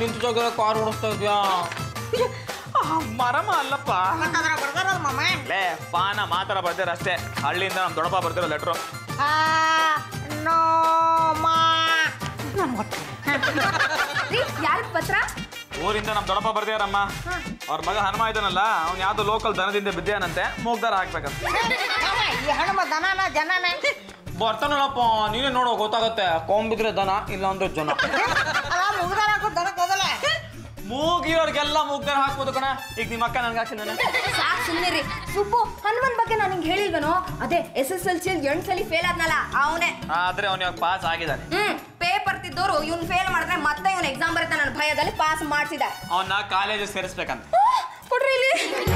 ನಿಂತು ಜಾಗ ಕಾರ್ ಓಡಿಸ್ತಾ ಇದ್ಯಾ ಮರಮ ಅಲ್ಲಪ್ಪ ಅದ್ರ ಬರ್ದಾರಲ್ಲ ಮಾಮ ಲೇ ಪಾನ ಮಾತಾಡ ಬರ್ತೀರ ಅಷ್ಟೇ ಹಳ್ಳಿಯಿಂದ ನಮ್ ದೊಡ್ಡಪ್ಪ ಬರ್ತಿರೋ ಲೆಟ್ರು ಆ, ನೋ ಮಾ ನನ್ ಗೊತ್ತು. ಯಾರ ಪತ್ರ ಊರಿಂದ ನಮ್ ದೊಡ್ಡಪ್ಪ ಬರ್ತೀರಮ್ಮ ಅವ್ರ ಮಗ ಹನುಮ ಇದ್ದಾನಲ್ಲ ಅವ್ನು ಯಾವ್ದೋ ಲೋಕಲ್ ದನದಿಂದ ಬಿದ್ದೇನಂತೆ ಮೂಗ್ದಾರ ಹಾಕ್ಬೇಕಂತ ಮಾಮ, ಈ ಹಣ್ಣು ದನನ ಜನನ ಬರ್ತಾನಲ್ಲಪ್ಪ ನೀನೇ ನೋಡೋ ಗೊತ್ತಾಗತ್ತೆ ಕೊಂಬಿದ್ರೆ ದನ ಇಲ್ಲ ಅಂದ್ರೆ ಜನ ಅಲ್ಲ ಮುಗ್ದಾರ ಹಾಕೋ ದನಕ್ಕೆ ಹೋಗಲ್ಲ ಮೂಗಿರೋರ್ಗೆಲ್ಲ ಮೂಗ್ದಾರ ಹಾಕ್ಬೋದು ಕಣ ಈಗ ನಿಮ್ಮ ಅಕ್ಕ ನನ್ಗೆ ಹಾಕ್ತೀನಿ ನಾನು ಸಾಕ್ ಸುಮ್ಮನಿರಿ ಸುಬ್ಬು ಹನುಮನ್ ಬಗ್ಗೆ ನಾನು ನಿಂಗೆ ಹೇಳಿಲ್ವೇನೋ ಅದೇ ಎಸ್ ಎಸ್ ಎಲ್ ಸಿ ಎಂಟು ಸಲ ಫೇಲ್ ಆದ್ನಲ್ಲ ಅವನೇ ಆದ್ರೆ ಅವ್ನು ಇವಾಗ ಪಾಸ್ ಆಗಿದ್ದಾನೆ ಹ್ಮ್ ಪೇಪರ್ ತಿದ್ದೋರು ಇವ್ನ್ ಫೇಲ್ ಮಾಡಿದ್ರೆ ಮತ್ತೆ ಇವ್ನ ಎಕ್ಸಾಮ್ ಬರುತ್ತೆ ನನ್ನ ಭಯದಲ್ಲಿ ಪಾಸ್ ಮಾಡಿಸಿದ ಅವನ್ನ ಕಾಲೇಜಿಗೆ ಸೇರಿಸ್ಬೇಕಂತ ಕೊಡ್ರಿ ಇಲ್ಲಿ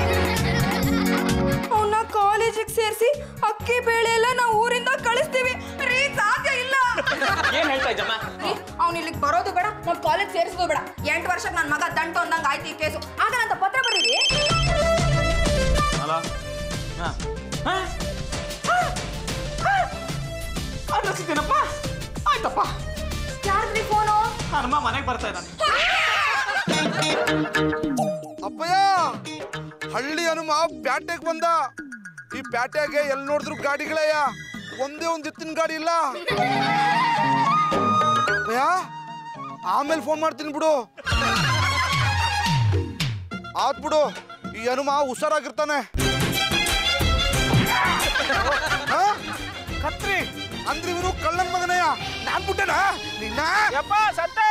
ಅವನ್ನ ಕಾಲೇಜಿಗೆ ಸೇರಿಸಿ ಅಕ್ಕಿ ಬೇಳೆ ಎಲ್ಲ ನಾವು ಊರಿಂದ ಕಳಿಸ್ತೀವಿ ರೀ ಸಾಧ್ಯ ಇಲ್ಲ ಏನ್ ಹೇಳ್ತಾ ಇದ್ದಮ್ಮ ಅವ್ನು ಇಲ್ಲಿಗೆ ಬರೋದು ಬೇಡ ನಾವು ಕಾಲೇಜ್ ಸೇರಿಸೋದು ಬೇಡ ಎಂಟು ವರ್ಷಕ್ಕೆ ನನ್ನ ಮಗ ದಂಟು ಅಂದಂಗೆ ಆಯ್ತು ಈ ಕೇಸು ಆಗನಂತ ಪತ್ರ ಬರೀರಿ ಹಲೋ ಅಡ್ರೆಸ್ತೀನಪ್ಪ ಆಯ್ತಪ್ಪ ಯಾರ್ದ್ರಿ ಫೋನು ಹನುಮ ಮನೆಗೆ ಬರ್ತಾ ಇದ್ದಾನೆ ಅಪ್ಪಯ್ಯ ಹಳ್ಳಿ ಹನುಮ ಪ್ಯಾಟೆಗೆ ಬಂದ ಈ ಪ್ಯಾಟೆಗೆ ಎಲ್ಲಿ ನೋಡಿದ್ರು ಗಾಡಿಗಳಯ್ಯ ಒಂದೇ ಒಂದು ಎತ್ತಿನ ಗಾಡಿ ಇಲ್ಲ ಅಪ್ಪಯ್ಯ ಆಮೇಲೆ ಫೋನ್ ಮಾಡ್ತೀನಿ ಬಿಡು ಆತ್ ಬಿಡು ಈ ಹನುಮ ಹುಷಾರಾಗಿರ್ತಾನೆ ಆ? ಕತ್ರಿ ಅಂದ್ರೆ ಇವನು ಕಳ್ಳನ್ ಮಗನಯ್ಯ ನಾನ್ ಬಿಟ್ಟೆನಾ ನಿನ್ನ ಯಪ್ಪ ಸತ್ತೆ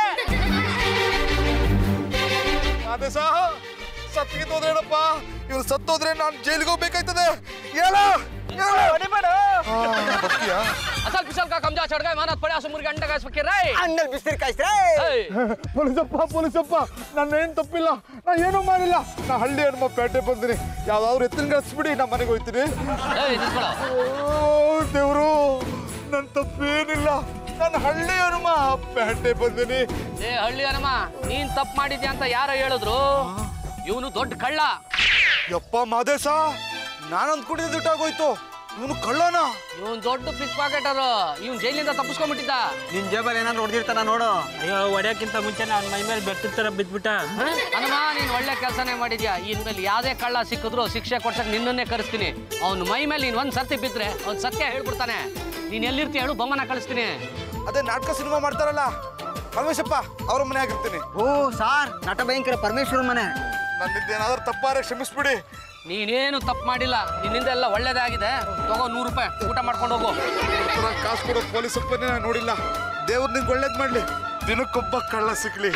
ಅದೇ ಸಹ ಸತ್ತಿಗೆ ಹೋದ್ರೇನಪ್ಪ ಇವ್ರು ಸತ್ತೋದ್ರೆ ನಾನು ಜೈಲಿಗೆ ಹೋಗ್ಬೇಕಾಯ್ತದೆ ಹೇಳ ಬದುಕಿಯಾ असल फिसल का कमजा चढ़ गए मानत पड़े असुर के अंडा का फकीर रे ಹಣ್ಣಲ್ಲಿ ಬಿಸಿರು ಕಾಯ್ಸ್ರೆ ಪೊಲೀಸಪ್ಪ ಪೊಲೀಸಪ್ಪ ನನ್ನ ಏನ್ ತಪ್ಪಿಲ್ಲ ನಾ ಏನೂ ಮಾಡಿಲ್ಲ ನಾ ಹಳ್ಳಿ ಹನುಮ ಪೇಟೆ ಬಂದಿನಿ ಯಾವ್ದಾದ್ರು ಎತ್ತಿನ ಕಳಿಸ್ಬಿಡಿ ನಾ ಮನೆಗೆ ಹೋಗ್ತೀನಿ ಏಯ್ ನಿಂತ್ಕೊಳ್ಳೋ ಓ ದೇವ್ರು ನನ್ನ ತಪ್ಪೇನಿಲ್ಲ ನಾನು ಹಳ್ಳಿ ಹನುಮ ಪೇಟೆ ಬಂದಿನಿ ಏ ಹಳ್ಳಿ ಹನುಮ ನೀನ್ ತಪ್ಪು ಮಾಡಿದ್ಯಾ ಅಂತ ಯಾರೋ ಹೇಳಿದ್ರು ಇವನು ದೊಡ್ಡ ಕಳ್ಳ ಯಪ್ಪ ಮಾದೇಶ ನಾನು ಅಂದ್ಕೊಂಡಿದ್ದ ದುಡ್ಡಾಗೋಯ್ತು ಇವನು ಕಳ್ಳನ ಇವನ್ ದೊಡ್ಡ ಪಿಕ್ ಪಾಕೆಟರ್ ಇವನ್ ಜೈಲಿಂದ ತಪ್ಪಿಸ್ಕೊಂಡ್ಬಿಟ್ಟಿದ್ದ ನಿನ್ ಜೇಬಲ್ಲಿ ಏನಾದ್ರು ಹೊಡೆದಿರ್ತಾನ ನೋಡು ಅಯ್ಯೋ ಹೊಡ್ಯಕ್ಕಿಂತ ಮುಂಚೆ ಅವ್ನ ಮೈ ಮೇಲೆ ಬೆಟ್ಟದ ಥರ ಬಿದ್ಬಿಟ್ಟ ಹನುಮ ನೀನ್ ಒಳ್ಳೆ ಕೆಲಸನೇ ಮಾಡಿದ್ಯಾ ಇನ್ಮೇಲೆ ಯಾವ್ದೇ ಕಳ್ಳ ಸಿಕ್ಕಿದ್ರು ಶಿಕ್ಷೆ ಕೊಡ್ಸಕ್ ನಿನ್ನನ್ನೇ ಕರೆಸ್ತೀನಿ ಅವ್ನ ಮೈ ಮೇಲೆ ನೀನ್ ಒಂದ್ ಸರ್ತಿ ಬಿದ್ರೆ ಅವ್ನ್ ಸತ್ಯ ಹೇಳ್ಬಿಡ್ತಾನೆ ನೀನ್ ಎಲ್ಲಿರ್ತೀಯ ಹೇಳು ಬೊಮ್ಮನ ಕಳಿಸ್ತೀನಿ ಅದೇ ನಾಟಕ ಸಿನಿಮಾ ಮಾಡ್ತಾರಲ್ಲ ಪರಮೇಶಪ್ಪ ಅವ್ರ ಮನೆ ಆಗಿರ್ತೀನಿ ಓ ಸಾರ್ ನಟ ಭಯಂಕರ ಪರಮೇಶ್ವರ ಮನೆ ನನ್ನಿಂದ ಏನಾದ್ರೂ ತಪ್ಪಾರೆ ಕ್ಷಮಿಸ್ಬಿಡಿ ನೀನೇನು ತಪ್ಪು ಮಾಡಿಲ್ಲ ನಿನ್ನಿಂದ ಎಲ್ಲ ಒಳ್ಳೇದಾಗಿದೆ ತಗೋ ನೂರು ರೂಪಾಯಿ ಊಟ ಮಾಡ್ಕೊಂಡು ಹೋಗು ಇತರ ಕಾಸು ಕೊಡೋ ಪೊಲೀಸಪ್ಪನೇ ನಾನು ನೋಡಿಲ್ಲ ದೇವ್ರು ನಿಂಗೆ ಒಳ್ಳೇದ್ ಮಾಡ್ಲಿ ದಿನಕ್ಕೊಬ್ಬ ಕಳ್ಳ ಸಿಕ್ಲಿ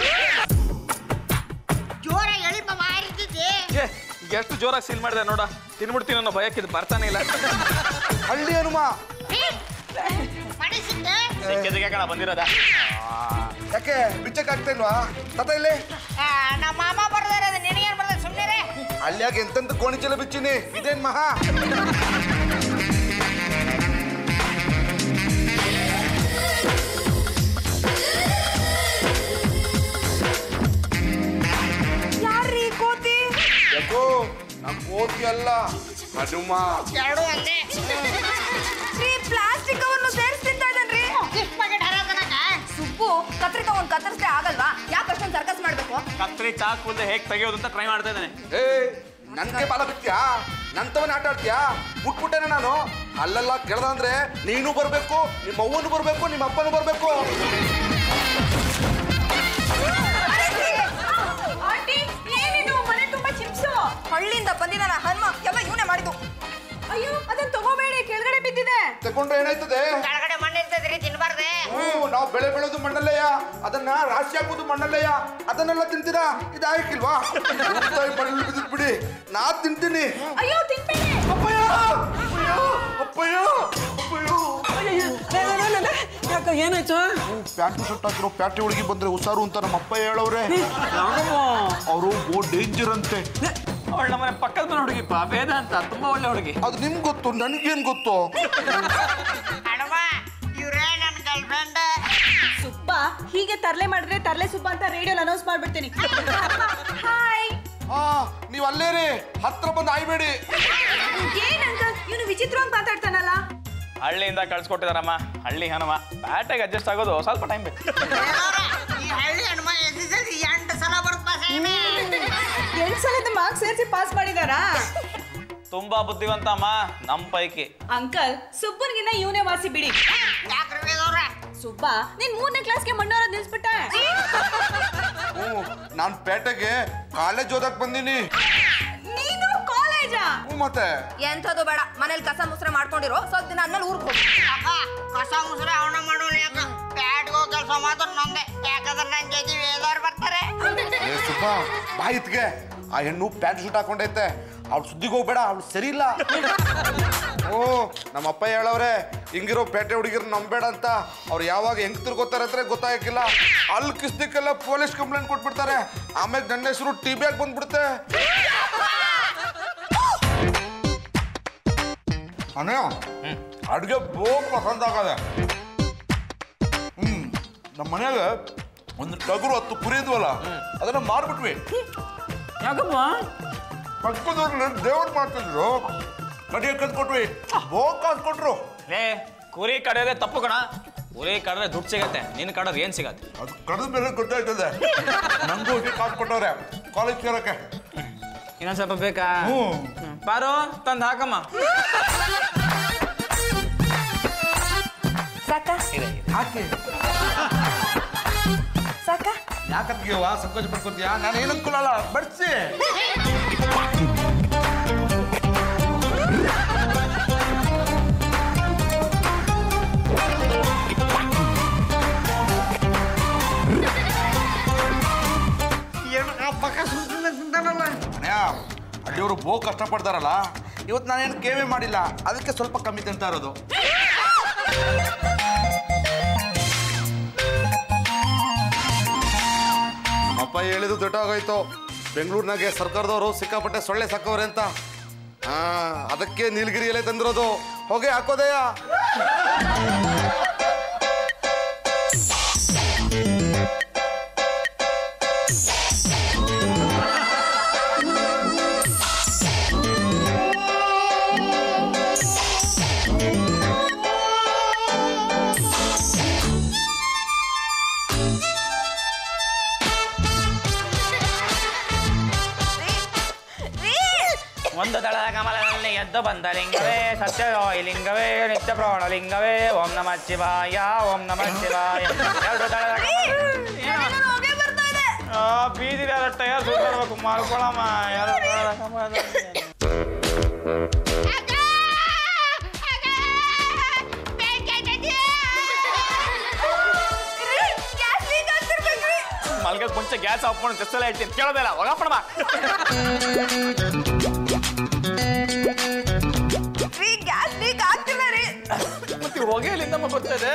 ಜೋರಾಗಿ ಎಳಿ ಮಾಮ ಆರಿದ್ದಿದ್ದೆ ಏ ಈಗ ಎಷ್ಟು ಜೋರಾಗಿ ಸೀಲ್ ಮಾಡಿದೆ ನೋಡ ತಿನ್ಬಿಡ್ತೀನಿ ಅನ್ನೋ ಭಯಕ್ಕಿದ್ ಬರ್ತಾನೆ ಇಲ್ಲ ಹಳ್ಳಿ ಹನುಮ ಮಾಡಿಸಿದ್ದೆ ಸಿಕ್ಕಿದಕ್ಕೆ ಕಣ ಬಂದಿರೋದ ಯಾಕೆ ಬಿಚ್ಚಕ್ ಆಗ್ತಾ ಇಲ್ವಾ ತತ ಇಲ್ಲಿ ನಮ್ಮ ಮಾಮ ಬರ್ದಾರ ನಿನಗೇನು ಬರ್ದ ಸುಮ್ಮನೆ ಹಳ್ಳಿಯಾಗ ಎಂತೆಂತ ಗೋಣಿಚೀಲ ಬಿಚ್ಚಿನಿ ಇದೇನ್ ಮಹಾ ಯಾರ್ರೀ ಕೋತಿ ಯಾಕೋ ನಮ್ ಕೋತಿ ಅಲ್ಲ ಹನುಮ ಎರಡು ಅಲ್ಲೇ ರೀ ಪ್ಲಾಸ್ಟಿಕ್ ಅವನ್ನು ಸೇರಿಸಿ ತಿಂತಾ ಇದ್ದಾನ್ರಿ ಗಿಫ್ಟ್ ಪ್ಯಾಕೆಟ್ ಹರದನಕ ಸುಬ್ಬು ಕತ್ರಿ ತಗೊಂಡ್ ಕತ್ತರಿಸ್ದೆ ಆಗಲ್ವಾ ಯಾಕೆ ಅಷ್ಟೊಂದು ಸರ್ಕಸ್ ಮಾಡ್ಬೇಕು ಕತ್ರಿ ಚಾಕು ಹೇಗೆ ತೆಗೆಯೋದು ಅಂತ ಟ್ರೈ ಮಾಡ್ತಾ ಇದ್ದಾನೆ ಏ ನನ್ಗೆ ಬಾಲ ಬಿತ್ತ್ಯಾ ನಂತವನ್ ಆಟ ಆಡ್ತೀಯಾ ಬಿಟ್ಬಿಟ್ಟೇನೆ ನಾನು ಅಲ್ಲೆಲ್ಲ ಕೇಳ್ದ ಅಂದ್ರೆ ನೀನು ಬರ್ಬೇಕು ನಿಮ್ಮ ಅವ್ವನು ಬರ್ಬೇಕು ನಿಮ್ಮ ಅಪ್ಪನು ಬರ್ಬೇಕು ಆಂಟಿ ಏನಿದು ಮನೆ ತುಂಬಾ ಚಿಪ್ಸು ಹಳ್ಳಿಯಿಂದ ಬಂದಿದ್ದಾನ ಹನುಮ ಎಲ್ಲ ಇವನೇ ಮಾಡಿದ್ದು ಅಯ್ಯೋ ಅದನ್ನ ತಗೋಬೇಡಿ ಕೆಳಗಡೆ ಬಿದ್ದಿದೆ ತಗೊಂಡ್ರೆ ಏನಾಯ್ತದೆ ಕೆಳಗಡೆ ಮಣ್ಣು ಇರ್ತದ್ರಿ ತಿನ್ಬಾರ್ದೆ ಹ್ಞೂ ನಾವು ಬೆಳೆ ಬೆಳೆಯೋದು ಮಣ್ಣಲ್ಲಯ್ಯ ಅದನ್ನ ರಾಶಿ ಹಾಕೋದು ಮಣ್ಣಲ್ಲಯ್ಯ ಅದನ್ನೆಲ್ಲ ತಿಂತೀರಾ ಇದಾಗಿಲ್ವಾ ಮಣ್ಣಲ್ಲಿ ಬಿದ್ದಿದ್ ಬಿಡಿ ನಾ ತಿಂತೀನಿ ಅಯ್ಯೋ ತಿನ್ಬೇಡಿ ಅಪ್ಪಯ್ಯ ಅಪ್ಪಯ್ಯ ಅಪ್ಪಯ್ಯ ಅಪ್ಪಯ್ಯ ಯಾಕ ಏನಾಯ್ತು ಪ್ಯಾಂಟು ಶರ್ಟ್ ಹಾಕಿರೋ ಪ್ಯಾಟಿ ಹುಡುಗಿ ಬಂದ್ರೆ ಹುಷಾರು ಅಂತ ನಮ್ಮ ಅಪ್ಪ ಹೇಳವ್ರೆ ಅವರು ಓ ಡೇಂಜರ್ ಅಂತೆ ಅವಳ ನಮ್ಮನೆ ಪಕ್ಕದ ಮನೆ ಹುಡುಗಿಪ್ಪ ವೇದ ಅಂತ ತುಂಬಾ ಒಳ್ಳೆ ಹುಡುಗಿ ಅದು ನಿಮ್ಗೆ ಗೊತ್ತು ನನಗೇನು ಗೊತ್ತು ಹಣಮ ಇವ್ರೇ ನನ್ನ ಗರ್ಲ್ ಫ್ರೆಂಡ್ ಸುಬ್ಬ ಹೀಗೆ ತರ್ಲೆ ಮಾಡಿದ್ರೆ ತರ್ಲೆ ಸುಬ್ಬ ಅಂತ ರೇಡಿಯೋಲಿ ಅನೌನ್ಸ್ ಮಾಡ್ಬಿಡ್ತೀನಿ ಹಾಯ್ ಹಾ ನೀವು ಅಲ್ಲೇ ರೀ ಹತ್ರ ಬಂದು ಆಯ್ಬೇಡಿ ಏನಂತ ಇವನು ವಿಚಿತ್ರವಾಗಿ ಮಾತಾಡ್ತಾನಲ್ಲ ಹಳ್ಳಿಯಿಂದ ಕಳ್ಸ್ಕೊಟ್ಟಿದಾರಮ್ಮ ಹಳ್ಳಿ ಹನುಮ ಬ್ಯಾಟಾಗಿ ಅಡ್ಜಸ್ಟ್ ಆಗೋದು ಸ್ವಲ್ಪ ಟೈಮ್ ಬೇಕು ಈ ಹಳ್ಳಿ ಹನುಮ ಎದ್ದಿದ್ದಲ್ಲಿ ಎಂಟು ಸಲದ ಮಾರ್ಕ್ಸ್ ಸೇರಿಸಿ ಪಾಸ್ ಮಾಡಿದಾರಾ ತುಂಬಾ ಬುದ್ಧಿವಂತ ಅಮ್ಮ ನಮ್ ಪೈಕಿ ಅಂಕಲ್ ಸುಬ್ಬನ್ಗಿನ್ನ ಇವನೇ ವಾಸಿ ಬಿಡಿ ಯಾಕ್ರಿ ಬೇದವ್ರೆ ಸುಬ್ಬ ನೀನ್ ಮೂರನೇ ಕ್ಲಾಸ್ಗೆ ಮಣ್ಣೋರೋದ್ ನಿಲ್ಸ್ಬಿಟ್ಟ ಹ್ಞೂ ನಾನು ಪೇಟೆಗೆ ಕಾಲೇಜ್ ಓದಕ್ ಬಂದೀನಿ ನೀನು ಕಾಲೇಜಾ ಹ್ಞೂ ಮತ್ತೆ ಎಂಥದ್ದು ಬೇಡ ಮನೇಲಿ ಕಸ ಮುಸ್ರೆ ಮಾಡ್ಕೊಂಡಿರೋ ಸ್ವಲ್ಪ ದಿನ ಆದ್ಮೇಲೆ ಊರಿಗೆ ಹೋಗಿ ಅಕ್ಕ ಕಸ ಮುಸ್ರೆ ಅವನ ಮಾಡೋಣ ಯಾಕ ಪ್ಯಾಟ್ಗೋ ಕೆಲಸ ಮಾತ್ರ ನಂದೆ ಯಾಕಂದ್ರೆ ನನ್ ಜೊತೆ ವೇದವ್ರು ಬರ್ತಾರೆ ಏ ಸುಬ್ಬ ಬಾಯಿತ್ಗೆ ಆ ಹೆಣ್ಣು ಪ್ಯಾಂಟ್ ಶೂಟ್ ಹಾಕೊಂಡೈತೆ ಅವ್ಳು ಸುದ್ದಿಗೆ ಹೋಗ್ಬೇಡ ಅವ್ಳು ಸರಿ ಇಲ್ಲ ಓ ನಮ್ಮ ಅಪ್ಪ ಹೇಳವ್ರೆ ಹಿಂಗಿರೋ ಪೇಟೆ ಹುಡುಗಿರು ನಂಬೇಡ ಅಂತ ಅವ್ರು ಯಾವಾಗ ಹೆಂಗ್ ತಿರ್ಗೋತಾರೆ ಅಂದ್ರೆ ಗೊತ್ತಾಗಿಲ್ಲ ಅಲ್ಲಿ ಕಿಸ್ದಕ್ಕೆಲ್ಲ ಪೊಲೀಸ್ ಕಂಪ್ಲೇಂಟ್ ಕೊಟ್ಬಿಡ್ತಾರೆ ಆಮೇಲೆ ನನ್ನ ಹೆಸರು ಟಿ ಬಿ ಆಗಿ ಬಂದ್ಬಿಡುತ್ತೆ ಅಣ್ಣ ಅಡುಗೆ ಬೋಗ್ ಪಸಂದ್ ಆಗದೆ ಹ್ಮ್ ನಮ್ಮ ಮನ್ಯಾಗ ಒಂದು ಟಗರು ಹತ್ತು ಕುರಿ ಇದ್ವಲ್ಲ ಅದನ್ನ ಮಾರ್ಬಿಟ್ವಿ ಯಾಕಮ್ಮ ಪಕ್ಕದವ್ರನ್ನ ದೇವ್ರು ಮಾಡ್ತಿದ್ರು ಕಡಿಯ ಕದ್ಕೊಟ್ವಿ ಬೋಗ್ ಕಾಸು ಕೊಟ್ರು ಲೇ ಕುರಿ ಕಡಿಯೋದೇ ತಪ್ಪು ಕಣ ಕುರಿ ಕಡಿದ್ರೆ ದುಡ್ಡು ಸಿಗತ್ತೆ ನಿನ್ ಕಡೋದು ಏನ್ ಸಿಗತ್ತೆ ಅದು ಕಡಿದ ಮೇಲೆ ಗೊತ್ತಾಯ್ತದೆ ನಂಗೂ ಹೋಗಿ ಕಾಸು ಕೊಟ್ಟವ್ರೆ ಕಾಲೇಜ್ ಸೇರಕ್ಕೆ ಇನ್ನೊಂದ್ ಸ್ವಲ್ಪ ಬೇಕಾ ಹ್ಞೂ ಬಾರೋ ತಂದ್ ಹಾಕಮ್ಮ ಸಾಕ ಹಾಕಿ ಸಾಕ ಯಾಕತ್ಗೆವ ಸಂಕೋಚ ಪಡ್ಕೊತೀಯ ನಾನು ಏನು ಅನ್ಕೊಳಲ್ಲ ಬಡ್ಸಿ ಏನು ಆ ಪಕ್ಕ ಸುಮ್ಮನೆ ತಿಂತಾನಲ್ಲ ಅಲ್ಲಿಯವರು ಬಹು ಕಷ್ಟಪಡ್ತಾರಲ್ಲ ಇವತ್ತು ನಾನೇನು ಕೇವೆ ಮಾಡಿಲ್ಲ ಅದಕ್ಕೆ ಸ್ವಲ್ಪ ಕಮ್ಮಿ ತಿಂತಾ ಇರೋದು ಅಪ್ಪ ಹೇಳಿದ್ದು ದೊಡ್ಡಾಗೋಯ್ತು ಬೆಂಗಳೂರಿನಾಗೆ ಸರ್ಕಾರದವರು ಸಿಕ್ಕಾಪಟ್ಟೆ ಸೊಳ್ಳೆ ಸಾಕವ್ರೆ ಅಂತ ಹಾ ಅದಕ್ಕೆ ನೀಲಗಿರಿ ಎಲೆ ತಂದಿರೋದು ಹೋಗಿ ಹಾಕೋದಯ್ಯ ಒಂದು ದಳದ ಕಮಲದಲ್ಲಿ ಎದ್ದು ಬಂದ ಲಿಂಗವೇ ಸತ್ಯವಾಯಿ ಲಿಂಗವೇ ನಿತ್ಯ ಪ್ರವಣ ಲಿಂಗವೇ ಓಂ ನಮ ಶಿವಾಯ ಓಂ ನಮ ಶಿವಾಯ ಎರಡು ದಳದ ಆ, ಬೀದಿಲಿ ಯಾರ ಟೈರ್ ಸುತ್ತಾಡ್ಬೇಕು ಮಾಡ್ಕೊಳಮ್ಮ ಎರಡು ದಳದ ಕಮಲದಲ್ಲಿ. ಮಲ್ಗದ್ ಮುಂಚೆ ಗ್ಯಾಸ್ ಆಫ್ ಮಾಡಿ ಜಸ್ಟ್ ಎಲ್ಲ ಹೇಳ್ತೀನಿ ಕೇಳೋದಿಲ್ಲ ಹೋಗಪ್ಪಣ ರೀ ಗ್ಯಾಸ್ ಲೀಕ್ ಆಗ್ತಿಲ್ಲ ರೀ ಮತ್ತೆ ಹೊಗೆ ಎಲ್ಲಿಂದಮ್ಮ ಬರ್ತದೆ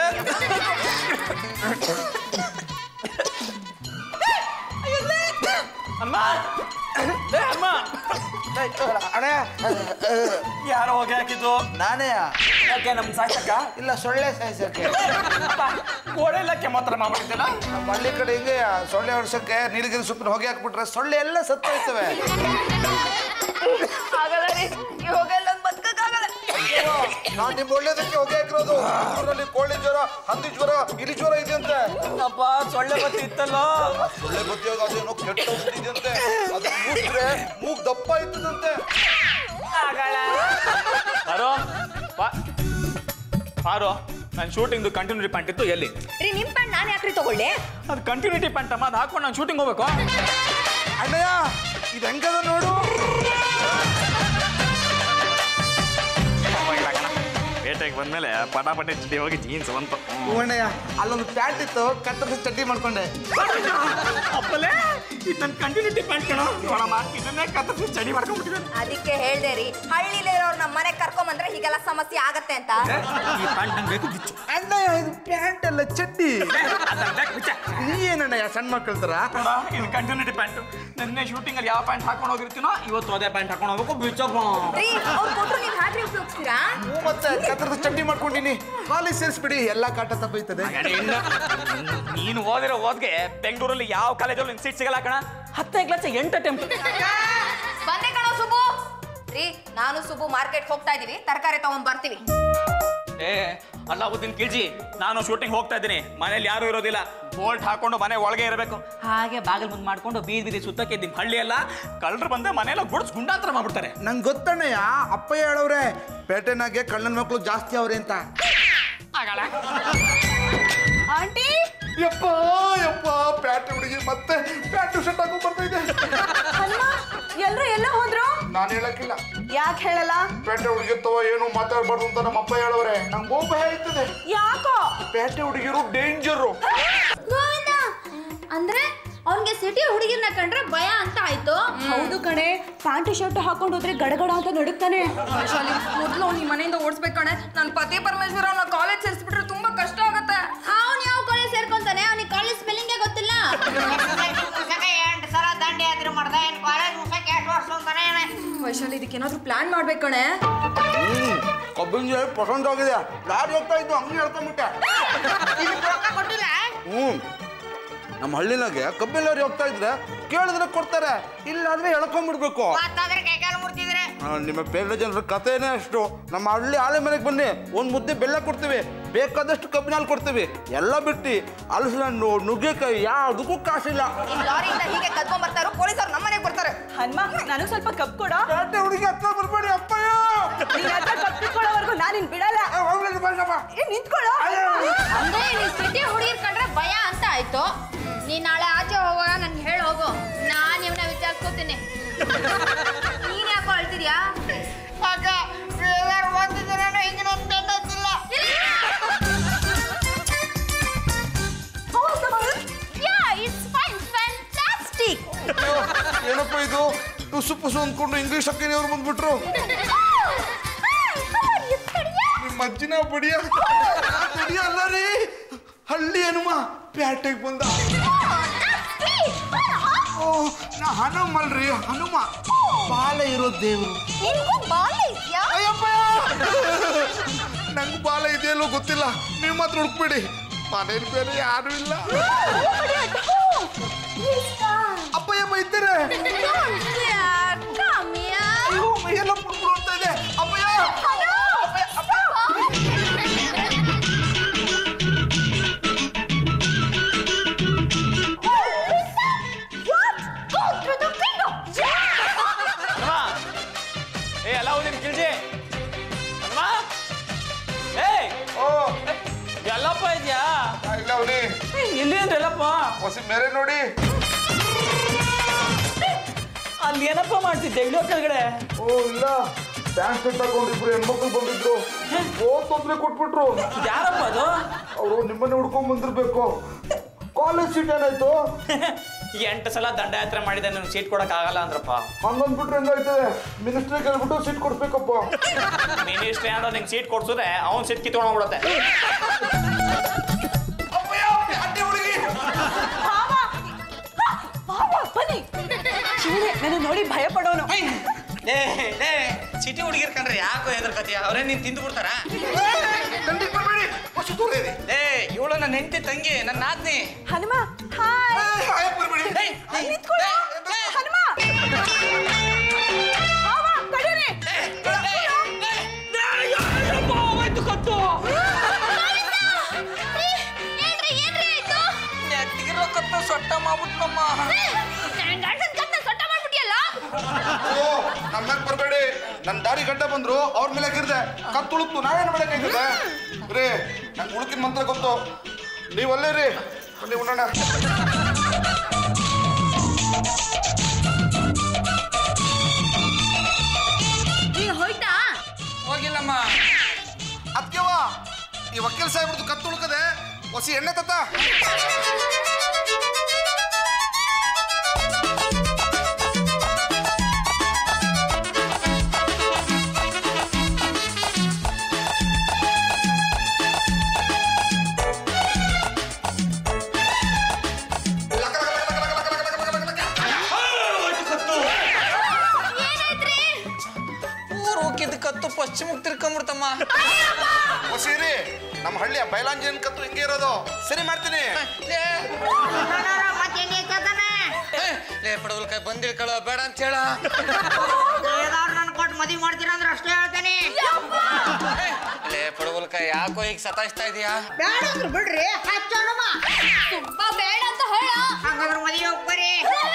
ಅಮ್ಮ ಏ, ಅಮ್ಮ ಅಣ್ಣ ಯಾರೋ ಹೊಗೆ ಹಾಕಿದ್ದು ನಾನೇ ಯಾಕೆ ನಮ್ ಸಾಯ್ಸಕ್ಕ ಇಲ್ಲ ಸೊಳ್ಳೆ ಸಾಯಿಸಕ್ಕೆ ಗೋಡೆ ಎಲ್ಲ ಕೆಮ್ಮತ್ರ ಮಾಡ್ಬಿಟ್ಟಿದ್ದಲ್ಲ ನಮ್ಮ ಹಳ್ಳಿ ಕಡೆ ಹಿಂಗೆ ಸೊಳ್ಳೆ ವರ್ಷಕ್ಕೆ ನೀಲಗಿರಿ ಸೊಪ್ಪಿನ ಹೊಗೆ ಹಾಕ್ಬಿಟ್ರೆ ಸೊಳ್ಳೆ ಎಲ್ಲ ಸತ್ತೋಯ್ತವೆ ಆಗಲ್ಲ ರೀ ಇವಾಗ ಎಲ್ಲ ಬದುಕಕ್ಕಾಗಲ್ಲ ನಾನು ನಿಮ್ಮ ಒಳ್ಳೇದಕ್ಕೆ ಹೊಗೆ ಹಾಕಿರೋದು ಊರಲ್ಲಿ ಕೋಳಿ ಜ್ವರ ಹಂದಿ ಜ್ವರ ಇಲಿ ಜ್ವರ ಇದೆಯಂತೆ ಅಪ್ಪ ಸೊಳ್ಳೆ ಬತ್ತಿ ಇತ್ತಲ್ಲ ಸೊಳ್ಳೆ ಗೊತ್ತಿಯಾಗ ಅದೇನೋ ಕೆಟ್ಟ ಔಷಧಿ ಇದೆಯಂತೆ ಅದು ಮೂಗ್ರೆ ಮೂಗ್ ದಪ್ಪ ಇದ್ದದಂತೆ ಪಾರೋ ಪಾ- ಪಾರೋ ನನ್ನ ಶೂಟಿಂಗ್ದು ಕಂಟಿನ್ಯೂಟಿ ಪ್ಯಾಂಟ್ ಇತ್ತು ಎಲ್ಲಿ ರೀ ನಿಮ್ ಪ್ಯಾಂಟ್ ನಾನು ಯಾಕ್ರಿ ತಗೊಳ್ಳಿ ಅದು ಕಂಟಿನ್ಯೂಟಿ ಪ್ಯಾಂಟ್ ಅಮ್ಮ ಅದು ಹಾಕೊಂಡು ನಾನು ಶೂಟಿಂಗ್ ಹೋಗ್ಬೇಕು ಅಣ್ಣಯ್ಯ ಇದು ಹೆಂಗದ ನೋಡು ಪೇಟೆಗೆ ಬಂದ್ಮೇಲೆ ಪಟಾಪಟಿ ಚಡ್ಡಿ ಹೋಗಿ ಜೀನ್ಸ್ ಬಂತು ಅಣ್ಣಯ್ಯ ಅಲ್ಲೊಂದು ಪ್ಯಾಂಟ್ ಇತ್ತು ಕತ್ತರಿಸಿ ಚಡ್ಡಿ ಮಾಡ್ಕೊಂಡೆ ಅಪ್ಪಲೇ ಇದು ನನ್ನ ಕಂಟಿನ್ಯೂಟಿ ಪ್ಯಾಂಟ್ ಕಣ ನೋಡಮ್ಮ ಇದನ್ನೇ ಕತ್ತರಿಸಿ ಚಡಿ ಮಾಡ್ಕೊಂಡ್ಬಿಟ್ಟಿದ್ದಾನೆ ಅದಕ್ಕೆ ಹೇಳ್ದೆ ರೀ ಹಳ್ಳಿಲಿರೋರು ನಮ್ಮ ಮನೆಗೆ ಕರ್ಕೊಂಬಂದ್ರೆ ಹೀಗೆಲ್ಲ ಸಮಸ್ಯೆ ಆಗತ್ತೆ ಅಂತ ಈ ಪ್ಯಾಂಟ್ ನಂಗೆ ಬೇಕು ಬಿಚ್ಚು ಅಣ್ಣಯ್ಯ ಇದು ಪ್ಯಾಂಟ್ ಅಲ್ಲ ಚಡ್ಡಿ ನೀ ಏನಣ್ಣಯ್ಯ ಸಣ್ಣ ಮಕ್ಕಳ ಥರ ನೋಡ ಇದು ಕಂಟಿನ್ಯೂಟಿ ಪ್ಯಾಂಟ್ ನಿನ್ನೆ ಶೂಟಿಂಗ್ ಅಲ್ಲಿ ಯಾವ ಪ್ಯಾಂಟ್ ಹಾಕೊಂಡು ಹೋಗಿರ್ತೀನೋ ಇವತ್ತು ಅದೇ ಪ್ಯಾಂಟ್ ಹಾಕೊಂಡು ಹೋಗ್ಬೇಕು ಬಿಚ್ಚಪ್ಪ ರೀ ಅವ್ರು ಕೊಟ್ರು ನೀವು ಹಾಕ್ರಿ ಉಪಯೋಗಿಸ್ತೀರಾ ಹ್ಞೂ ಮತ್ತೆ ಕತ್ತರಿಸಿ ಚಡ್ಡಿ ಮಾಡ್ಕೊಂಡಿನಿ ಕಾಲೇಜ್ ಸೇರಿಸ್ಬಿಡಿ ಎಲ್ಲ ಕಾಟ ತಪ್ಪೈತದೆ ನೀನು ಓದಿರೋ ಓದ್ಗೆ ಬೆಂಗಳೂರಲ್ಲಿ ಯಾವ ಕಾಲೇಜಲ್ಲಿ ನಿನ್ ಸೀಟ್ ಸಿಗಲ್ಲ ಕಣ ಹತ್ತನೇ ಕ್ಲಾಸ್ ಎಂಟು ಅಟೆಂಪ್ಟ್ ಬಂದೆ ಕಣೋ ಸುಬ್ಬು ರೀ ನಾನು ಸುಬ್ಬು ಮಾರ್ಕೆಟ್ ಹೋಗ್ತಾ ಇದೀವಿ ತರಕಾರಿ ತಗೊಂಡ್ ಬರ್ತೀವಿ ಏ ಅಲ್ಲಾವುದ್ದೀನ್ ಕಿಲ್ಜಿ ನಾನು ಶೂಟಿಂಗ್ ಹೋಗ್ತಾ ಇದ್ದೀನಿ ಮನೇಲಿ ಯಾರು ಇರೋದಿಲ್ಲ ಬೋಲ್ಟ್ ಹಾಕೊಂಡು ಮನೆ ಒಳಗೆ ಇರಬೇಕು ಹಾಗೆ ಬಾಗಿಲು ಮುಂದೆ ಮಾಡ್ಕೊಂಡು ಬೀದಿ ಬೀದಿ ಸುತ್ತಕ್ಕೆ ನಿಮ್ಮ ಹಳ್ಳಿ ಎಲ್ಲ ಕಳ್ಳರು ಬಂದ್ರೆ ಮನೆಯೆಲ್ಲ ಗುಡ್ಸ್ ಗುಂಡಾತ್ರ ಮಾಡ್ಬಿಡ್ತಾರೆ ನಂಗೆ ಗೊತ್ತಣ್ಣಯ್ಯ ಅಪ್ಪಯ್ಯ ಹೇಳವ್ರೆ ಪೇಟೆನಾಗೆ ಕಳ್ಳನ ಮಕ್ಕಳು ಜಾಸ್ತಿ ಅವ್ರೆ ಅಂತ ಆಂಟಿ ಯಪ್ಪ ಯಪ್ಪ ಪ್ಯಾಟೆ ಹುಡುಗಿ ಮತ್ತೆ ಪ್ಯಾಂಟು ಶರ್ಟ್ ಹಾಕೊಂಡ್ ಬರ್ತಾ ಇದೆ ಹನುಮ ಎಲ್ರು ಎಲ್ಲ ಹೋದ್ರು ನಾನು ಹೇಳಕ್ಕಿಲ್ಲ ಯಾಕೆ ಹೇಳಲ್ಲ ಪೇಟೆ ಹುಡುಗಿರ್ತವ ಏನು ಮಾತಾಡ್ಬಾರ್ದು ಅಂತ ನಮ್ಮ ಅಪ್ಪ ಹೇಳವ್ರೆ ನಂಗೆ ಗೋಪ ಹೇಳ್ತದೆ ಯಾಕೋ ಪೇಟೆ ಹುಡುಗಿರು ಡೇಂಜರು ಗೋವಿಂದ ಅಂದ್ರೆ ಅವನ್ಗೆ ಸಿಟಿ ಹುಡುಗಿರ್ನ ಕಂಡ್ರೆ ಭಯ ಅಂತ ಆಯ್ತು ಹೌದು ಕಣೆ ಪ್ಯಾಂಟ್ ಶರ್ಟ್ ಹಾಕೊಂಡು ಹೋದ್ರೆ ಗಡಗಡ ಅಂತ ನಡುಕ್ತಾನೆ ಮೊದಲು ನಿಮ್ಮ ಮನೆಯಿಂದ ಓಡಿಸ್ಬೇಕು ಕಣೆ ನನ್ನ ಪತಿ ಪರಮೇಶ್ವರ ಅವನ ಕಾಲೇಜ್ ಸೇರಿಸ್ಬಿಟ್ರೆ ತುಂಬಾ ಕಷ್ಟ ಆಗುತ್ತೆ ಅವನ್ ಯಾವ ಕಾಲೇಜ್ ಸೇರ್ಕೊಂತಾನೆ ಅವನಿಗೆ ಕಾಲೇಜ್ ಸ್ಪೆಲ್ಲಿಂಗೇ ಗೊತ್ತಿಲ್ಲ ಮುಸಕ ಎಂಟು ಸಲ ದಂಡಿ ಎದುರು ಮಾಡ್ದ ಏನ್ ಕಾಲೇಜ್ ಮುಸಕ ಎಷ್ಟು ವರ್ಷ ಅಂತಾನೆ ಏನೇ ವೈಶಾಲಿ ಇದಕ್ಕೆ ಏನಾದ್ರೂ ಪ್ಲಾನ್ ಮಾಡ್ಬೇಕು ಕಣೆ ಹ್ಮ್ ಕಬ್ಬಿನ ಜೋಳ ಪಸಂದ್ ಆಗಿದೆ ಲಾರಿ ಹೋಗ್ತಾ ಇದ್ದು ಹಂಗೆ ಹೇಳ್ಕೊಂಬಿಟ್ಟೆ ಇದಕ್ಕೆ ರೊಕ್ಕ ಕೊಟ್ಟಿಲ್ಲ ಹ್ಞೂ ನಮ್ಮ ಹಳ್ಳಿನಾಗೆ ಕಬ್ಬಿನ ಲಾರಿ ಹೋಗ್ತಾ ಇದ್ರೆ ಕೇಳಿದ್ರೆ ಕೊಡ್ತಾರೆ ಇಲ್ಲಾಂದ್ರೆ ಎಳ್ಕೊಂಡ್ಬಿಡ್ಬೇಕು ಮತ್ತಾದ್ರೆ ಕೈಕಾಲು ಮುರ್ತಿದ್ರೆ ಆ, ನಿಮ್ಮ ಪೇಟೆ ಜನರ ಕಥೆನೇ ಅಷ್ಟು ನಮ್ಮ ಹಳ್ಳಿ ಆಲೆ ಮನೆಗೆ ಬನ್ನಿ ಒಂದು ಮುದ್ದೆ ಬೆಲ್ಲ ಕೊಡ್ತೀವಿ ಬೇಕಾದಷ್ಟು ಕಬ್ಬಿನ ಹಾಲು ಕೊಡ್ತೀವಿ ಎಲ್ಲ ಬಿಟ್ಟು ಹಲಸಿನ ಹಣ್ಣು ನುಗ್ಗೆಕಾಯಿ ಯಾವುದಕ್ಕೂ ಕಾಸಿಲ್ಲ ಲಾರಿಯಿಂದ ಹೀಗೆ ಕದ್ಕೊಂಡ್ ಬರ್ತಾರೋ ಪೊಲೀಸರು ನಮ್ಮ ಮನೆಗೆ ಬರ್ತಾರೆ ಹನುಮ ನನಗೆ ಸ್ವಲ್ಪ ಕಪ್ ಕೊಡ ಪೇಟೆ ಹುಡುಗಿ ಹತ್ರ ಬರ್ಬೇಡಿ ಅಪ್ಪಯ್ಯ ನೀನ್ ಹತ್ರ ಕಪ್ ಕಿತ್ಕೊಳ್ಳೋವರೆಗೂ ನಾನು ನಿನ್ ಬಿಡಲ್ಲ ಏ, ಹೋಗ್ಲಿ ಬಣ್ಣಪ್ಪ. ಏ ನಿಂತ್ಕೊಳ್ಳೋ ಅಂದ್ರೆ ನೀ ಸಿಟಿ ಹುಡುಗಿರ್ ಕಂಡ್ರೆ ಭಯ ಅಂತ ಆಯ್ತು ನೀ ನಾಳೆ ಆಚೆ ಹೋಗುವಾಗ ನನ್ಗೆ ಹೇಳಿ ಹೋಗು ನಾನ್ ಇವನ ವಿಚಾರಿಸ್ಕೋತೀನಿ ನೀನ್ ಯಾಕೋ ಅಳ್ತಿದ್ಯಾ ಅಕ್ಕ ಬೇರೆಯವ್ರು ಬಂದಿದ್ದೀರೇನೋ ಹಿಂಗೆ ನನ್ ಬೆನ್ನತ್ತಿಲ್ಲ ಯಾ ಇಟ್ಸ್ ಫೈನ್ ಫ್ಯಾಂಟಾಸ್ಟಿಕ್ ಏನಪ್ಪ ಇದು ಟುಸು ಪುಸು ಅಂದ್ಕೊಂಡು ಇಂಗ್ಲೀಷ್ ಅಕ್ಕನಿಯವ್ರು ಬಂದ್ಬಿಟ್ರು ನಿಮ್ಮ ಅಜ್ಜಿನ ಬಡಿಯ ಬಡಿಯ ಅಲ್ಲ ರೀ ಹಳ್ಳಿ ಹನುಮ ಪ್ಯಾಟೆಗೆ ಬಂದ ಓ ನಾ ಹನುಮ ಅಲ್ರಿ ಹನುಮ ಬಾಲ ಇರೋ ದೇವ್ರು ಅಯ್ಯಪ್ಪ ನಂಗೆ ಬಾಲ ಇದೆಯಲ್ಲೋ ಗೊತ್ತಿಲ್ಲ ನೀವು ಮಾತ್ರ ಹುಡುಕ್ಬೇಡಿ ಮನೇಲಿ ಬೇರೆ ಯಾರು ಇಲ್ಲ ಅಪ್ಪಯ್ಯ ಬೈತಾರೆ ಅಯ್ಯೋ, ಮೈಯೆಲ್ಲ ಪುಡ್ಪುಡು ಅಂತ ಇದೆ ಅಪ್ಪಯ್ಯ ಅಪ್ಪಯ್ಯ, ಅಪ್ಪಯ್ಯ. ಹನುಮ ಏ ಅಲ್ಲಾವುದ್ದೀನ್ ಕಿಲ್ಜಿ ಹನುಮ ಏಯ್ ಓ ಎಲ್ಲಪ್ಪ ಇದೆಯಾ ಇಲ್ಲ ಅವನಿ ಇಲ್ಲಿ ಅಂದ್ರೆ ಎಲ್ಲಪ್ಪ ಹೊಸ ಮೇರೆ ನೋಡಿ ಅಲ್ಲಿ ಏನಪ್ಪ ಮಾಡ್ತಿದ್ದೆ ಇಳಿಯೋ ಕೆಳಗಡೆ ಓ ಇಲ್ಲ ಪ್ಯಾಂಟ್ ಶರ್ಟ್ ಹಾಕೊಂಡು ಇಬ್ರು ಹೆಣ್ಮಕ್ಳು ಬಂದಿದ್ರು ಓ ತೊಂದ್ರೆ ಕೊಟ್ಬಿಟ್ರು ಯಾರಪ್ಪ ಅದು ಅವರು ನಿಮ್ಮನ್ನೇ ಹುಡ್ಕೊಂಡ್ ಬಂದಿರ್ಬೇಕು ಕಾಲೇಜ್ ಸೀಟ್ ಏನಾಯ್ತು ಎಂಟು ಸಲ ದಂಡಯಾತ್ರೆ ಮಾಡಿದೆ ನನಗೆ ಸೀಟ್ ಕೊಡಕ್ ಆಗಲ್ಲ ಅಂದ್ರಪ್ಪ ಹಂಗಂದ್ಬಿಟ್ರೆ ಹೆಂಗಾಯ್ತದೆ ಮಿನಿಸ್ಟ್ರಿ ಕೇಳ್ಬಿಟ್ಟು ಸೀಟ್ ಕೊಡ್ಬೇಕಪ್ಪ ಮಿನಿಸ್ಟ್ರಿ ಏನಾದ್ರು ನಿಂಗೆ ಸೀಟ್ ಕೊಡ್ಸಿದ್ರೆ ಅವ್ನು ಸೀಟ್ ಕಿತ್ಕೊಂಡ್ಬಿಡುತ್ತೆ ಬನ್ನಿ ಶಿವನೇ ನನ್ನ ನೋಡಿ ಭಯ ಪಡೋನು ಲೇ ಲೇ ಸಿಟಿ ಹುಡುಗಿರ್ ಕಂಡ್ರೆ ಯಾಕೋ ಹೆದರ್ಕತಿಯ ಅವರೇ ನೀನ್ ತಿಂದು ಬಿಡ್ತಾರ ದಂಡಿಗೆ ಬರ್ಬೇಡಿ ಹೊಸ ದೂರ ಇದೆ ಲೇ ಇವಳು ನನ್ನ ಹೆಂಡತಿ ತಂಗಿ ನನ್ನ ನಾದ್ನಿ ಹನುಮ ಹಾಯ್ ಏಯ್, ಆಯಕ್ ಬರ್ಬೇಡಿ ನಿಂತ್ಕೊಳ್ಳೋ ಹನುಮ ಮಾವ, ತಡೀರಿ. ಏನ್ರಿ ಏನ್ರಿ ಆಯ್ತು ಸೊಟ್ಟ ಮಾಡ್ಬಿಟ್ನಮ್ಮ ನನ್ ಗಂಡನ್ ಕತ್ನ ಸೊಟ್ಟ ಮಾಡ್ಬಿಟ್ಟಿಯಲ್ಲ ಓ ನಮ್ಮ್ಯಾಗ ಬರ್ಬೇಡಿ ನನ್ನ ದಾರಿ ಗಡ್ಡ ಬಂದ್ರು ಅವ್ರ ಮೇಲೆ ಗಿರ್ದೆ ಕತ್ ತುಳುಕ್ತು ನಾವೇನು ಮಾಡಕ್ಕಾಗಿದೆ ರೀ ನಂಗೆ ಉಳುಕಿನ ಮಂತ್ರ ಗೊತ್ತು ನೀವಲ್ಲೇ ರೀ ಬನ್ನಿ ಉಣ್ಣೋಣ ನೀನ್ ಹೋಯ್ತಾ ಹೋಗಿಲ್ಲಮ್ಮ ಅದ್ಕೆವ ಈ ವಕೀಲ್ ಸಾಹೇಬ್ರದ್ದು ಕತ್ತು ಉಳ್ಕದೆ ಹೊಸಿ ಎಣ್ಣೆ ತತ್ತ ಏನಾಯ್ತ್ರಿ ಊರು ಹೋಗಿದ್ದ ಕತ್ತು ಪಶ್ಚಿಮಕ್ಕೆ ತಿರ್ಕೊಂಬಿಡ್ತಮ್ಮ ಹೊಸಿ ರೀ ನಮ್ಮ ಹಳ್ಳಿಯ ಬೈಲಾಂಜನ್ ಕತ್ತು ಹಿಂಗೆ ಇರೋದು ಸರಿ ಮಾಡ್ತೀನಿ ಮತ್ತೇನು ಹೆಚ್ಚತಾನೆ ಲೇ ಪಡವಲ್ಕಾಯಿ ಬಂದಿಳ್ಕಳ ಬೇಡ ಅಂತ ಹೇಳ ಬೇರೆದವ್ರು ನನ್ ಕೊಟ್ಟು ಮದುವೆ ಮಾಡ್ತೀರ ಅಂದ್ರೆ ಅಷ್ಟೇ ಹೇಳ್ತೇನೆ ಲೇ ಪಡವಲ್ಕ ಯಾಕೋ ಈಗ ಸತಾಯಿಸ್ತಾ ಇದೀಯಾ ಬೇಡ ಅಂದ್ರು ಬಿಡ್ರಿ ಹಚ್ಚೋಣಮ್ಮ ತುಂಬಾ ಬೇಡ ಅಂತ ಹೇಳ ಹಂಗಂದ್ರೆ ಮದುವೆ ಹೋಗ್ಬರಿ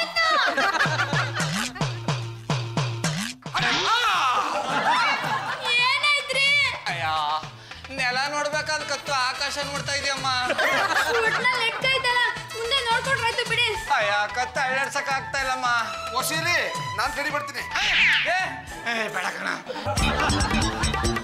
ಏನಾಯ್ತ್ರಿ ಅಯ್ಯ ನೆಲ ನೋಡ್ಬೇಕಾದ್ ಕತ್ತು ಆಕಾಶ ನೋಡ್ತಾ ಇದೆಯಮ್ಮ ಒಟ್ನಲ್ಲಿ ನೆಟ್ಕೈತಲ್ಲ ಮುಂದೆ ನೋಡ್ಕೊಂಡ್ರಾಯ್ತು ಬಿಡಿ ಅಯ್ಯ ಕತ್ತು ಅಳ್ಳಾಡ್ಸಕ್ ಆಗ್ತಾ ಇಲ್ಲಮ್ಮ ವಸೀಲಿ ನಾನು ಕಡಿ ಬರ್ತೀನಿ ಏ, ಏ ಬೇಡ ಕಣ